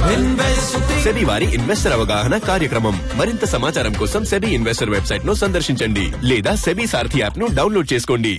SEBI వారి investor అవగాహన కార్యక్రమం మరింత సమాచారం కోసం సెబీ ఇన్వెస్టర్ వెబ్సైట్ ను సందర్శించండి లేదా సెబీ సారథి యాప్ ను డౌన్లోడ్ చేసుకోండి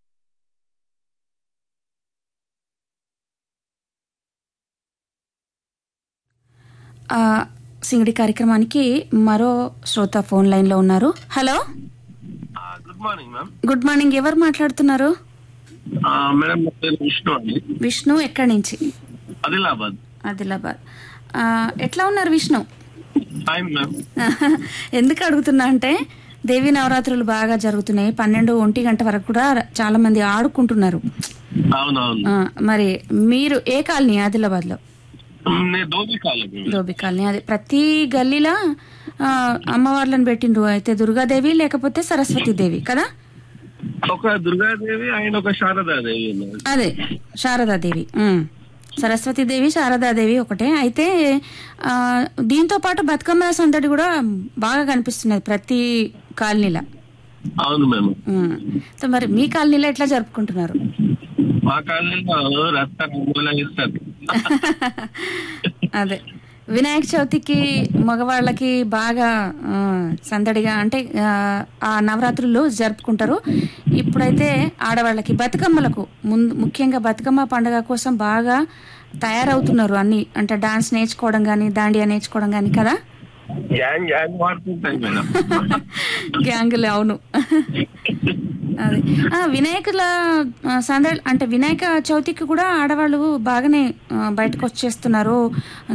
ఆ, సింగడి కార్యక్రమానికి మరో శ్రోత ఫోన్ లైన్ లో ఉన్నారు hello good morning ma'am good morning ఎవరు మాట్లాడుతున్నారు మేడం నా పేరు విష్ణు అండి విష్ణు ఎక్కడి నుంచి ఆదిలాబాద్ ఆదిలాబాద్ ఆ, ఎట్లా ఉన్నారు విష్ణు ఫైన్ మ్యామ్ ఎందుకు అడుగుతున్నా అంటే దేవి నవరాత్రులు బాగా జరుగుతున్నాయి పన్నెండు ఒంటి గంట వరకు కూడా చాలా మంది ఆడుకుంటున్నారు అవునవును ఆ, మరి మీరు ఏ కాలనీ ఆదిలాబాద్ లో నేను దోబి కాలేదు దోబి కాలనీ అదే ప్రతి గల్లీలో ఆ, అమ్మవార్లను పెట్టిండ్రు అయితే దుర్గాదేవి లేకపోతే సరస్వతీదేవి కదా ఒక దుర్గాదేవి ఆయన ఒక శారదాదేవి ఉన్నారు అదే శారదాదేవి ఉమ్. సరస్వతీదేవి శారదాదేవి ఒకటే అయితే ఆ, దీంతో పాటు బతుకమ్మ సందడి కూడా బాగా కనిపిస్తున్నది ప్రతి కాలనీలో అవును మేము ఉమ్. సో మరి మీ కాలనీలో ఎట్లా జరుపుకుంటున్నారు మా కాలనీలో రక్త రంగులా ఇస్తారు అదే వినాయక చవితికి మగవాళ్ళకి బాగా ఆ, సందడిగా అంటే ఆ, ఆ నవరాత్రులు జరుపుకుంటారు ఇప్పుడైతే ఆడవాళ్ళకి బతుకమ్మలకు ముందు ముఖ్యంగా బతుకమ్మ పండుగ కోసం బాగా తయారవుతున్నారు అన్ని అంటే డాన్స్ నేర్చుకోవడం కానీ దాండియా నేర్చుకోవడం కానీ కదా గ్యాంగ్ గ్యాంగ్ వాడుతుంటాయి మేడం గ్యాంగులు అవును అదే ఆ, వినాయకుల ఆ, సందడి అంటే వినాయక చవితికి కూడా ఆడవాళ్ళు బాగానే ఆ, బయటకు వచ్చేస్తున్నారు